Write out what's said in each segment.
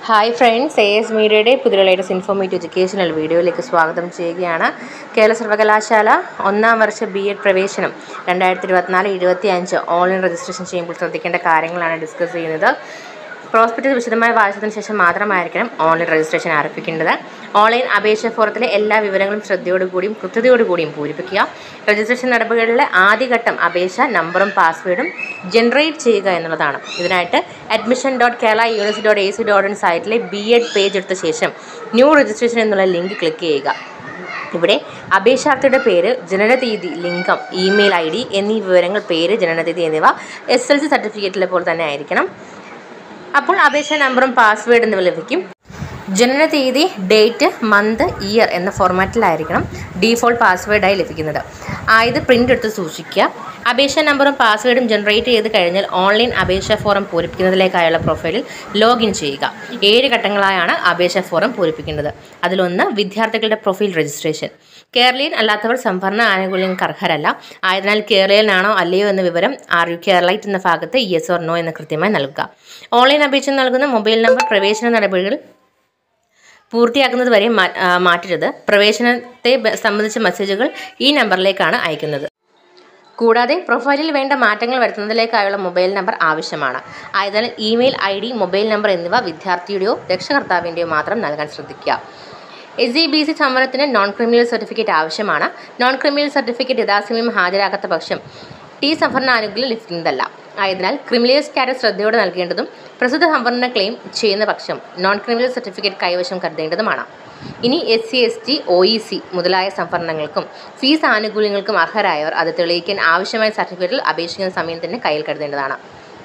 hi friends A S മീഡിയയുടെ പുതിയ latest informative educational വീഡിയോയിലേക്ക് സ്വാഗതം ചെയ്യുകയാണ് കേരള സർവകലാശാല ഒന്നാം വർഷ ബി എഡ് പ്രവേശനം രണ്ടായിരത്തി ഇരുപത്തിനാല് ഇരുപത്തി അഞ്ച് ഓൺലൈൻ രജിസ്ട്രേഷൻ ചെയ്യുമ്പോൾ ശ്രദ്ധിക്കേണ്ട കാര്യങ്ങളാണ് ഡിസ്കസ് ചെയ്യുന്നത് പ്രോസ്പെക്ടസ് വിശദമായ വായിച്ചതിന് ശേഷം മാത്രമായിരിക്കണം ഓൺലൈൻ രജിസ്ട്രേഷൻ ആരംഭിക്കേണ്ടത് ഓൺലൈൻ അപേക്ഷ ഫോറത്തിലെ എല്ലാ വിവരങ്ങളും ശ്രദ്ധയോടുകൂടിയും കൃത്യതയോടുകൂടിയും പൂരിപ്പിക്കുക രജിസ്ട്രേഷൻ നടപടികളിലെ ആദ്യഘട്ടം അപേക്ഷ നമ്പറും പാസ്വേഡും ജനറേറ്റ് ചെയ്യുക എന്നുള്ളതാണ് ഇതിനായിട്ട് admission dot Kerala university dot A C dot in സൈറ്റിലെ ബി എഡ് പേജ് എടുത്ത ശേഷം ന്യൂ രജിസ്ട്രേഷൻ എന്നുള്ള ലിങ്ക് ക്ലിക്ക് ചെയ്യുക ഇവിടെ അപേക്ഷാർത്ഥിയുടെ പേര് ജനനതീയതി ലിംഗം ഇമെയിൽ ഐ ഡി എന്നീ വിവരങ്ങൾ പേര് ജനനതീയതി എന്നിവ എസ് എൽ സി സർട്ടിഫിക്കറ്റിലെ പോലെ തന്നെ ആയിരിക്കണം അപ്പോൾ അപേക്ഷ നമ്പറും പാസ്വേഡ് എന്നിവ ലഭിക്കും ജനനതീയതി ഡേറ്റ് മന്ത് ഇയർ എന്ന ഫോർമാറ്റിലായിരിക്കണം ഡീഫോൾട്ട് പാസ്വേഡായി ലഭിക്കുന്നത് ആയത് പ്രിൻ്റ് എടുത്ത് സൂക്ഷിക്കുക അപേക്ഷ നമ്പറും പാസ്വേഡും ജനറേറ്റ് ചെയ്ത് കഴിഞ്ഞാൽ ഓൺലൈൻ അപേക്ഷാ ഫോറം പൂരിപ്പിക്കുന്നതിലേക്കായുള്ള പ്രൊഫൈലിൽ ലോഗിൻ ചെയ്യുക ഏഴ് ഘട്ടങ്ങളായാണ് അപേക്ഷാ ഫോറം പൂരിപ്പിക്കേണ്ടത് അതിലൊന്ന് വിദ്യാർത്ഥികളുടെ പ്രൊഫൈൽ രജിസ്ട്രേഷൻ കേരളീയൻ അല്ലാത്തവർ സംഭരണ ആനുകൂല്യങ്ങൾക്ക് അർഹരല്ല ആയതിനാൽ കേരളീയനാണോ അല്ലയോ എന്ന വിവരം ആർ യു കേരളൈറ്റ് എന്ന ഭാഗത്ത് യെസ് ഓർ നോ എന്ന് കൃത്യമായി നൽകുക ഓൺലൈൻ അപേക്ഷ നൽകുന്ന മൊബൈൽ നമ്പർ പ്രവേശന നടപടികൾ പൂർത്തിയാക്കുന്നത് വരെ മാറ്റരുത് പ്രവേശനത്തെ സംബന്ധിച്ച മെസ്സേജുകൾ ഈ നമ്പറിലേക്കാണ് അയക്കുന്നത് കൂടാതെ പ്രൊഫൈലിൽ വേണ്ട മാറ്റങ്ങൾ വരുത്തുന്നതിലേക്കായുള്ള മൊബൈൽ നമ്പർ ആവശ്യമാണ് ആയതിനാൽ ഇമെയിൽ ഐ ഡി മൊബൈൽ നമ്പർ എന്നിവ വിദ്യാർത്ഥിയുടെയോ രക്ഷകർത്താവിൻ്റെയോ മാത്രം നൽകാൻ ശ്രദ്ധിക്കുക എസ് ജി ബി സി സമരത്തിന് നോൺ ക്രിമിനൽ സർട്ടിഫിക്കറ്റ് ആവശ്യമാണ് നോൺ ക്രിമിനൽ സർട്ടിഫിക്കറ്റ് യഥാസമയം ഹാജരാക്കാത്ത പക്ഷം ടി സംഭരണ ആനുകൂല്യം ലഭിക്കുന്നതല്ല ആയതിനാൽ ക്രിമിനൽ സ്റ്റാറ്റസ് ശ്രദ്ധയോടെ നൽകേണ്ടതും പ്രസ്തുത സംവരണ ക്ലെയിം ചെയ്യുന്ന പക്ഷം നോൺ ക്രിമിനൽ സർട്ടിഫിക്കറ്റ് കൈവശം കരുതേണ്ടതുമാണ് ഇനി S C S T O E C മുതലായ സംവരണങ്ങൾക്കും ഫീസ് ആനുകൂല്യങ്ങൾക്കും അർഹരായവർ അത് തെളിയിക്കാൻ ആവശ്യമായ സർട്ടിഫിക്കറ്റിൽ അപേക്ഷിക്കുന്ന സമയം തന്നെ കയ്യിൽ കരുതേണ്ടതാണ്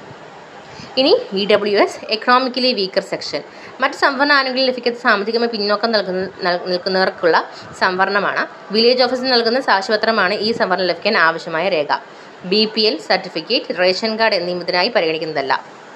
ഇനി E W S economically weaker section മറ്റ് സംവരണ ആനുകൂല്യം ലഭിക്കാത്ത സാമ്പത്തികമായി പിന്നോക്കം നൽകുന്ന നിൽക്കുന്നവർക്കുള്ള സംവരണമാണ് വില്ലേജ് ഓഫീസിൽ നൽകുന്ന സാക്ഷ്യപത്രമാണ് ഈ സംവരണം ലഭിക്കാൻ ആവശ്യമായ രേഖ B P L certificate ration card എന്നിവതിനായി പരിഗണിക്കുന്നതല്ല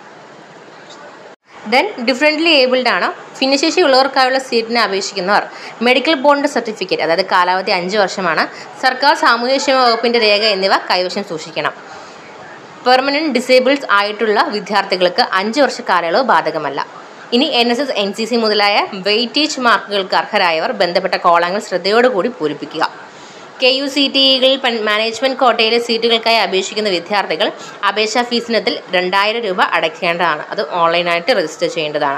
ദെൻ ഡിഫറെൻ്റ്ലി ഏബിൾഡ് ആണ് ഭിന്നശേഷി ഉള്ളവർക്കായുള്ള സീറ്റിന് അപേക്ഷിക്കുന്നവർ മെഡിക്കൽ ബോണ്ട് സർട്ടിഫിക്കറ്റ് അതായത് കാലാവധി അഞ്ച് വർഷമാണ് സർക്കാർ സാമൂഹ്യക്ഷേമ വകുപ്പിൻ്റെ രേഖ എന്നിവ കൈവശം സൂക്ഷിക്കണം പെർമനൻറ്റ് ഡിസേബിൾസ് ആയിട്ടുള്ള വിദ്യാർത്ഥികൾക്ക് അഞ്ച് വർഷ കാലയളവ് ബാധകമല്ല ഇനി N S S N C C മുതലായ വെയിറ്റേജ് മാർക്കുകൾക്ക് അർഹരായവർ ബന്ധപ്പെട്ട കോളങ്ങൾ ശ്രദ്ധയോടുകൂടി പൂരിപ്പിക്കുക കെ യു സി ടികളിൽ മാനേജ്മെൻറ്റ് കോട്ടയിലെ സീറ്റുകൾക്കായി അപേക്ഷിക്കുന്ന വിദ്യാർത്ഥികൾ അപേക്ഷാ ഫീസിനത്തിൽ രണ്ടായിരം രൂപ അടയ്ക്കേണ്ടതാണ് അത് ഓൺലൈനായിട്ട് രജിസ്റ്റർ ചെയ്യേണ്ടതാണ്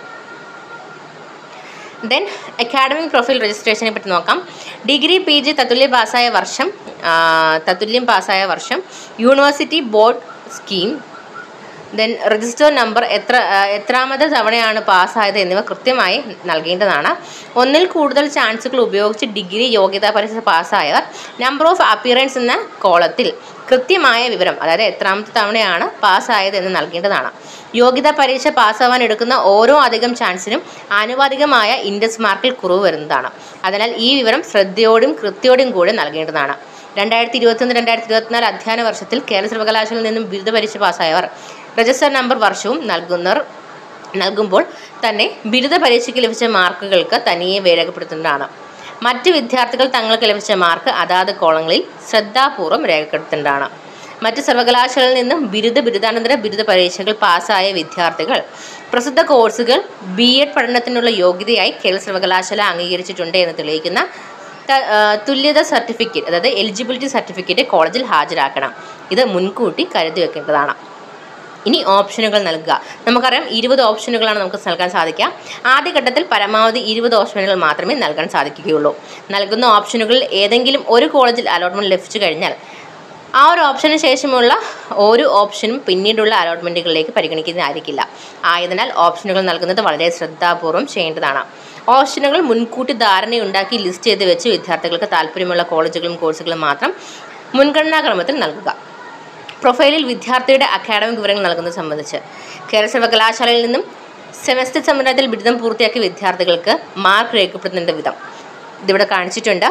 ദെൻ അക്കാഡമിക് പ്രൊഫൈൽ രജിസ്ട്രേഷനെ പറ്റി നോക്കാം ഡിഗ്രി പി ജി തത്തുല്യം പാസ്സായ വർഷം തത്തുല്യം പാസ്സായ വർഷം university board scheme then register number എത്ര എത്രാമത് തവണയാണ് പാസ്സായത് എന്നിവ കൃത്യമായി നൽകേണ്ടതാണ് ഒന്നിൽ കൂടുതൽ ചാൻസുകൾ ഉപയോഗിച്ച് ഡിഗ്രി യോഗ്യതാ പരീക്ഷ പാസ്സായവർ നമ്പർ ഓഫ് അപ്പിയറൻസ് എന്ന കോളത്തിൽ കൃത്യമായ വിവരം അതായത് എത്രാമത്തെ തവണയാണ് പാസ്സായത് എന്ന് നൽകേണ്ടതാണ് യോഗ്യതാ പരീക്ഷ പാസ്സാവാൻ എടുക്കുന്ന ഓരോ അധികം ചാൻസിനും ആനുപാതികമായ ഇൻഡസ് മാർക്കിൽ കുറവ് വരുന്നതാണ് അതിനാൽ ഈ വിവരം ശ്രദ്ധയോടും കൃത്യയോടും കൂടി നൽകേണ്ടതാണ് രണ്ടായിരത്തി ഇരുപത്തൊന്ന് രണ്ടായിരത്തി ഇരുപത്തിനാല് അധ്യയന വർഷത്തിൽ കേരള സർവകലാശാലയിൽ നിന്നും ബിരുദ പരീക്ഷ പാസ്സായവർ രജിസ്റ്റർ നമ്പർ വർഷവും നൽകുന്നവർ നൽകുമ്പോൾ തന്നെ ബിരുദ പരീക്ഷയ്ക്ക് ലഭിച്ച മാർക്കുകൾക്ക് തനിയെ രേഖപ്പെടുത്തുന്നതാണ് മറ്റ് വിദ്യാർത്ഥികൾ തങ്ങൾക്ക് ലഭിച്ച മാർക്ക് അതാത് കോളങ്ങളിൽ ശ്രദ്ധാപൂർവ്വം രേഖപ്പെടുത്തേണ്ടതാണ് മറ്റ് സർവകലാശാലയിൽ നിന്നും ബിരുദ ബിരുദാനന്തര ബിരുദ പരീക്ഷകൾ പാസ്സായ വിദ്യാർത്ഥികൾ പ്രസിദ്ധ കോഴ്സുകൾ ബി എഡ് പഠനത്തിനുള്ള യോഗ്യതയായി കേരള സർവകലാശാല അംഗീകരിച്ചിട്ടുണ്ട് എന്ന് തെളിയിക്കുന്ന തുല്യത സർട്ടിഫിക്കറ്റ് അതായത് എലിജിബിലിറ്റി സർട്ടിഫിക്കറ്റ് കോളേജിൽ ഹാജരാക്കണം ഇത് മുൻകൂട്ടി കരുതി വെക്കേണ്ടതാണ് ഇനി ഓപ്ഷനുകൾ നൽകുക നമുക്കറിയാം ഇരുപത് ഓപ്ഷനുകളാണ് നമുക്ക് നൽകാൻ സാധിക്കുക ആദ്യഘട്ടത്തിൽ പരമാവധി ഇരുപത് ഓപ്ഷനുകൾ മാത്രമേ നൽകാൻ സാധിക്കുകയുള്ളൂ നൽകുന്ന ഓപ്ഷനുകളിൽ ഏതെങ്കിലും ഒരു കോളേജിൽ അലോട്ട്മെൻറ്റ് ലഭിച്ചു കഴിഞ്ഞാൽ ആ ഒരു ഓപ്ഷന് ശേഷമുള്ള ഒരു ഓപ്ഷനും പിന്നീടുള്ള അലോട്ട്മെൻറ്റുകളിലേക്ക് പരിഗണിക്കുന്നതായിരിക്കില്ല ആയതിനാൽ ഓപ്ഷനുകൾ നൽകുന്നത് വളരെ ശ്രദ്ധാപൂർവ്വം ചെയ്യേണ്ടതാണ് ഓപ്ഷനുകൾ മുൻകൂട്ടി ധാരണയുണ്ടാക്കി ലിസ്റ്റ് ചെയ്ത് വെച്ച് വിദ്യാർത്ഥികൾക്ക് താല്പര്യമുള്ള കോളേജുകളും കോഴ്സുകളും മാത്രം മുൻഗണനാക്രമത്തിൽ നൽകുക പ്രൊഫൈലിൽ വിദ്യാർത്ഥിയുടെ അക്കാഡമിക് വിവരങ്ങൾ നൽകുന്നത് സംബന്ധിച്ച് കേരള സർവകലാശാലയിൽ നിന്നും സെമസ്റ്റർ സമ്മേളനത്തിൽ ബിരുദം പൂർത്തിയാക്കിയ വിദ്യാർത്ഥികൾക്ക് മാർക്ക് രേഖപ്പെടുത്തേണ്ട വിധം ഇതിവിടെ കാണിച്ചിട്ടുണ്ട്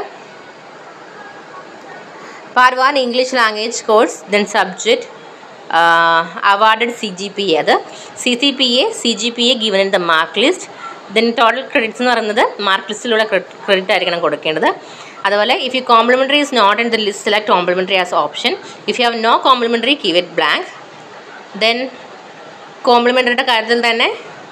part one English language course then subject awarded C G P A അത് C C P A C G P A given in the mark list then total credits എന്ന് പറയുന്നത് മാർക്ക് ലിസ്റ്റിലുള്ള ക്രെഡിറ്റ് ആയിരിക്കണം കൊടുക്കേണ്ടത് അതുപോലെ if you complimentary is not in the list select complimentary as option if you have no complimentary give it blank then കോംപ്ലിമെൻ്ററിയുടെ കാര്യത്തിൽ തന്നെ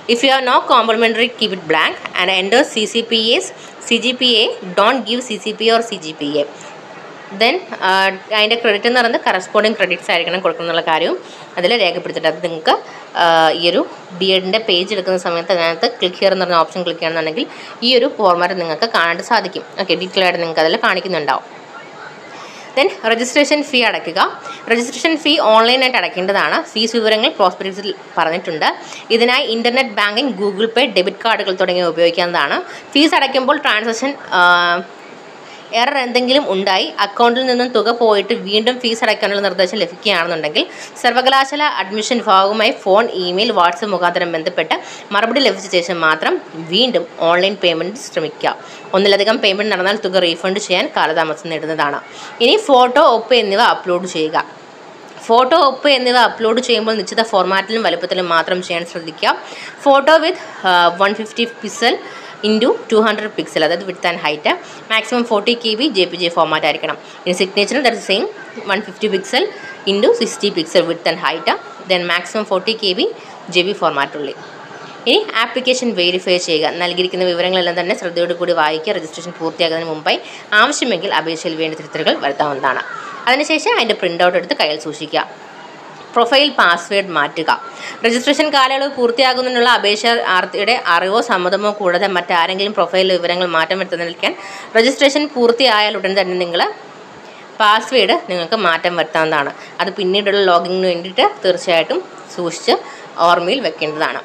if you have no complimentary keep it blank and enter C C P S C G P A don't give C C P or C G P A then അതിൻ്റെ credit എന്ന് പറയുന്നത് corresponding credits ആയിരിക്കണം കൊടുക്കുന്നുള്ള കാര്യവും അതിൽ രേഖപ്പെടുത്തിയിട്ട് അത് നിങ്ങൾക്ക് ഈ ഒരു ബി എഡിൻ്റെ പേജ് എടുക്കുന്ന സമയത്ത് അതിനകത്ത് ക്ലിക്ക് ഹിയർ എന്ന് പറഞ്ഞ ഓപ്ഷൻ ക്ലിക്ക് ചെയ്യണമെന്നുണ്ടെങ്കിൽ ഈ ഒരു ഫോർമാറ്റ് നിങ്ങൾക്ക് കാണാൻ സാധിക്കും ഓക്കെ ഡീറ്റെയിൽ ആയിട്ട് നിങ്ങൾക്ക് അതിൽ കാണിക്കുന്നുണ്ടാവും ദെൻ രജിസ്ട്രേഷൻ ഫീ അടയ്ക്കുക രജിസ്ട്രേഷൻ ഫീ ഓൺലൈനായിട്ട് അടയ്ക്കേണ്ടതാണ് ഫീസ് വിവരങ്ങൾ പ്രോസ്പെക്ടസിൽ പറഞ്ഞിട്ടുണ്ട് ഇതിനായി internet banking Google Pay debit കാർഡുകൾ തുടങ്ങിയവ ഉപയോഗിക്കാവുന്നതാണ് ഫീസ് അടയ്ക്കുമ്പോൾ ട്രാൻസാക്ഷൻ എറർ എന്തെങ്കിലും ഉണ്ടായി അക്കൗണ്ടിൽ നിന്നും തുക പോയിട്ട് വീണ്ടും ഫീസ് അടയ്ക്കാനുള്ള നിർദ്ദേശം ലഭിക്കുകയാണെന്നുണ്ടെങ്കിൽ സർവകലാശാല അഡ്മിഷൻ വിഭാഗവുമായി ഫോൺ ഇമെയിൽ വാട്സപ്പ് മുഖാന്തരം ബന്ധപ്പെട്ട് മറുപടി ലഭിച്ച ശേഷം മാത്രം വീണ്ടും ഓൺലൈൻ പേയ്മെൻറ്റ് ശ്രമിക്കുക ഒന്നിലധികം പേയ്മെൻറ്റ് നടന്നാൽ തുക റീഫണ്ട് ചെയ്യാൻ കാലതാമസം നേടുന്നതാണ് ഇനി ഫോട്ടോ ഒപ്പ് എന്നിവ അപ്ലോഡ് ചെയ്യുക ഫോട്ടോ ഒപ്പ് എന്നിവ അപ്ലോഡ് ചെയ്യുമ്പോൾ നിശ്ചിത ഫോർമാറ്റിലും വലുപ്പത്തിലും മാത്രം ചെയ്യാൻ ശ്രദ്ധിക്കുക photo width one fifty pixel into two hundred pixel അതായത് width and height maximum forty K B J P J format ആയിരിക്കണം ഇനി signature that same one fifty pixel into sixty pixel width and height then maximum forty K B J B ഫോർമാറ്റുള്ളിൽ ഇനി application verify ചെയ്യുക നൽകിയിരിക്കുന്ന വിവരങ്ങളെല്ലാം തന്നെ ശ്രദ്ധയോടുകൂടി വായിക്കുക രജിസ്ട്രേഷൻ പൂർത്തിയാകുന്നതിന് മുമ്പായി ആവശ്യമെങ്കിൽ അപേക്ഷയിൽ വേണ്ട തിരുത്തലുകൾ വരുത്താവുന്നതാണ് അതിനുശേഷം അതിൻ്റെ പ്രിൻ്റ് ഔട്ട് എടുത്ത് കയ്യിൽ സൂക്ഷിക്കുക പ്രൊഫൈൽ പാസ്വേഡ് മാറ്റുക രജിസ്ട്രേഷൻ കാലയളവ് പൂർത്തിയാകുന്നതിനുള്ള അപേക്ഷാർത്ഥിയുടെ അറിവോ സമ്മതമോ കൂടാതെ മറ്റാരെങ്കിലും പ്രൊഫൈൽ വിവരങ്ങൾ മാറ്റം വരുത്തുന്നതിൽക്കാൻ രജിസ്ട്രേഷൻ പൂർത്തിയായാൽ ഉടൻ തന്നെ നിങ്ങൾ പാസ്വേഡ് നിങ്ങൾക്ക് മാറ്റം വരുത്താവുന്നതാണ് അത് പിന്നീടുള്ള ലോഗിങ്ങിന് വേണ്ടിയിട്ട് തീർച്ചയായിട്ടും സൂക്ഷിച്ച് ഓർമ്മയിൽ വെക്കേണ്ടതാണ്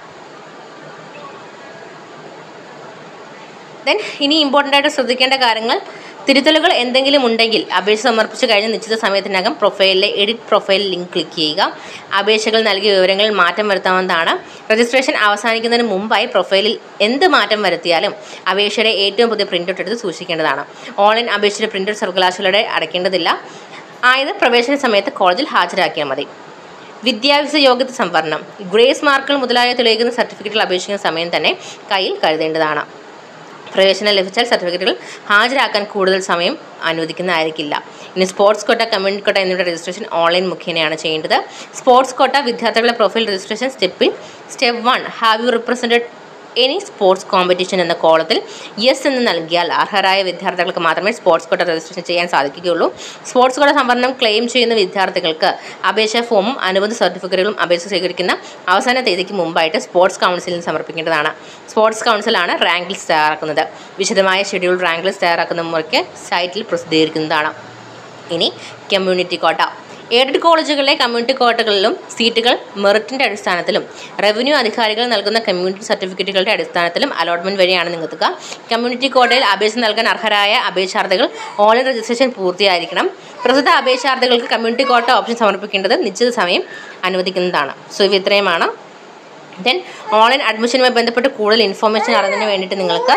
ദെൻ ഇനി ഇമ്പോർട്ടൻ്റ് ആയിട്ട് ശ്രദ്ധിക്കേണ്ട കാര്യങ്ങൾ തിരുത്തലുകൾ എന്തെങ്കിലും ഉണ്ടെങ്കിൽ അപേക്ഷ സമർപ്പിച്ച് കഴിഞ്ഞ നിശ്ചിത സമയത്തിനകം പ്രൊഫൈലിലെ എഡിറ്റ് പ്രൊഫൈൽ ലിങ്ക് ക്ലിക്ക് ചെയ്യുക അപേക്ഷകൾ നൽകിയ വിവരങ്ങളിൽ മാറ്റം വരുത്താവുന്നതാണ് രജിസ്ട്രേഷൻ അവസാനിക്കുന്നതിന് മുമ്പായി പ്രൊഫൈലിൽ എന്ത് മാറ്റം വരുത്തിയാലും അപേക്ഷയുടെ ഏറ്റവും പുതിയ പ്രിൻ്റ് ഔട്ട് എടുത്ത് സൂക്ഷിക്കേണ്ടതാണ് ഓൺലൈൻ അപേക്ഷയുടെ പ്രിൻ്റ് ഔട്ട് സർവകലാശാലയുടെ അടയ്ക്കേണ്ടതില്ല ആയത് പ്രവേശന സമയത്ത് കോളേജിൽ ഹാജരാക്കിയാൽ മതി വിദ്യാഭ്യാസ യോഗ്യത സംവരണം ഗ്രേസ് മാർക്കുകൾ മുതലായ തെളിയിക്കുന്ന സർട്ടിഫിക്കറ്റുകൾ അപേക്ഷിക്കുന്ന സമയം തന്നെ കയ്യിൽ കരുതേണ്ടതാണ് പ്രവേശനം ലഭിച്ചാൽ സർട്ടിഫിക്കറ്റുകൾ ഹാജരാക്കാൻ കൂടുതൽ സമയം അനുവദിക്കുന്നതായിരിക്കില്ല ഇനി സ്പോർട്സ് കോട്ട കമ്മ്യൂണിറ്റി കോട്ട എന്നിവയുടെ രജിസ്ട്രേഷൻ ഓൺലൈൻ മുഖേനയാണ് ചെയ്യേണ്ടത് സ്പോർട്സ് കോട്ട വിദ്യാർത്ഥികളുടെ പ്രൊഫൈൽ രജിസ്ട്രേഷൻ സ്റ്റെപ്പിൽ step one have you represented any sports competition എന്ന കോളത്തിൽ യെസ് എന്ന് നൽകിയാൽ അർഹരായ വിദ്യാർത്ഥികൾക്ക് മാത്രമേ സ്പോർട്സ് കോട്ട രജിസ്ട്രേഷൻ ചെയ്യാൻ സാധിക്കുകയുള്ളൂ സ്പോർട്സ് കോട്ട സംവരണം ക്ലെയിം ചെയ്യുന്ന വിദ്യാർത്ഥികൾക്ക് അപേക്ഷാ ഫോമും അനുബന്ധ സർട്ടിഫിക്കറ്റുകളും അപേക്ഷ സ്വീകരിക്കുന്ന അവസാന തീയതിക്ക് മുമ്പായിട്ട് സ്പോർട്സ് കൗൺസിലിന് സമർപ്പിക്കേണ്ടതാണ് സ്പോർട്സ് കൗൺസിലാണ് റാങ്ക് ലിസ്റ്റ് തയ്യാറാക്കുന്നത് വിശദമായ ഷെഡ്യൂൾ റാങ്ക് ലിസ്റ്റ് തയ്യാറാക്കുന്ന മുറയ്ക്ക് സൈറ്റിൽ പ്രസിദ്ധീകരിക്കുന്നതാണ് ഇനി കമ്മ്യൂണിറ്റി കോട്ട എയ്ഡഡ് കോളേജുകളിലെ കമ്മ്യൂണിറ്റി കോട്ടകളിലും സീറ്റുകൾ മെറിറ്റിൻ്റെ അടിസ്ഥാനത്തിലും റവന്യൂ അധികാരികൾ നൽകുന്ന കമ്മ്യൂണിറ്റി സർട്ടിഫിക്കറ്റുകളുടെ അടിസ്ഥാനത്തിലും അലോട്ട്മെൻറ്റ് വഴിയാണ് നിങ്ങൾക്കുക കമ്മ്യൂണിറ്റി കോട്ടയിൽ അപേക്ഷ നൽകാൻ അർഹരായ അപേക്ഷാർത്ഥികൾ ഓൺലൈൻ രജിസ്ട്രേഷൻ പൂർത്തിയായിരിക്കണം പ്രസ്തുത അപേക്ഷാർത്ഥികൾക്ക് കമ്മ്യൂണിറ്റി കോട്ട ഓപ്ഷൻ സമർപ്പിക്കേണ്ടത് നിശ്ചിത സമയം അനുവദിക്കുന്നതാണ് സോ ഇവ ഇത്രയുമാണ് ദെൻ ഓൺലൈൻ അഡ്മിഷനുമായി ബന്ധപ്പെട്ട് കൂടുതൽ ഇൻഫോർമേഷൻ അറിയുന്നതിന് വേണ്ടിയിട്ട് നിങ്ങൾക്ക്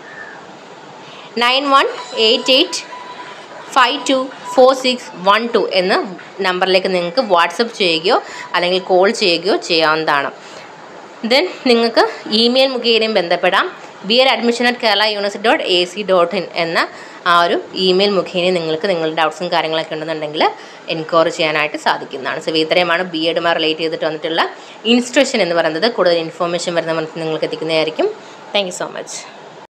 nine one eight eight five two four six one two എന്ന നമ്പറിലേക്ക് നിങ്ങൾക്ക് വാട്സപ്പ് ചെയ്യുകയോ അല്ലെങ്കിൽ കോൾ ചെയ്യുകയോ ചെയ്യാവുന്നതാണ് ദെൻ നിങ്ങൾക്ക് ഇമെയിൽ മുഖേനയും ബന്ധപ്പെടാം B Ed admission at Kerala university dot A C dot in എന്ന ആ ഒരു ഇമെയിൽ മുഖേന നിങ്ങൾക്ക് നിങ്ങളുടെ ഡൗട്ട്സും കാര്യങ്ങളൊക്കെ ഉണ്ടെന്നുണ്ടെങ്കിൽ എൻക്വയറി ചെയ്യാനായിട്ട് സാധിക്കുന്നതാണ് സോ ഇത്രയുമാണ് ബി എഡുമായി റിലേറ്റ് ചെയ്തിട്ട് വന്നിട്ടുള്ള ഇൻസ്ട്രക്ഷൻ എന്ന് പറയുന്നത് കൂടുതൽ ഇൻഫോർമേഷൻ വരുന്ന മനസ്സിൽ നിങ്ങൾക്ക് എത്തിക്കുന്നതായിരിക്കും താങ്ക് യു സോ മച്ച്